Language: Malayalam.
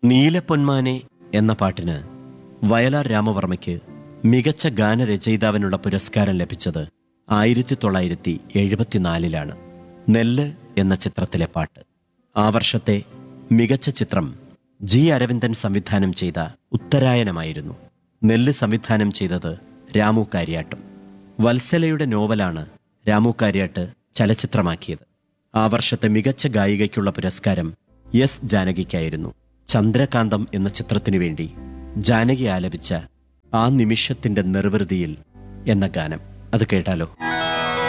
നീലപ്പൊന്മാനെ എന്ന പാട്ടിന് വയലാർ രാമവർമ്മയ്ക്ക് മികച്ച ഗാനരചയിതാവിനുള്ള പുരസ്കാരം ലഭിച്ചത് ആയിരത്തി തൊള്ളായിരത്തി എഴുപത്തിനാലിലാണ് നെല്ല് എന്ന ചിത്രത്തിലെ പാട്ട് ആ വർഷത്തെ മികച്ച ചിത്രം ജി അരവിന്ദൻ സംവിധാനം ചെയ്ത ഉത്തരായനമായിരുന്നു നെല്ല് സംവിധാനം ചെയ്തത് രാമു കാര്യാട്ടും വത്സലയുടെ നോവലാണ് രാമു കാര്യാട്ട് ചലച്ചിത്രമാക്കിയത് ആ വർഷത്തെ മികച്ച ഗായികയ്ക്കുള്ള പുരസ്കാരം എസ് ജാനകിക്കായിരുന്നു ചന്ദ്രകാന്തം എന്ന ചിത്രത്തിനു വേണ്ടി ജാനകി ആലപിച്ച ആ നിമിഷത്തിന്റെ നിർവൃതിയിൽ എന്ന ഗാനം അത് കേട്ടാലോ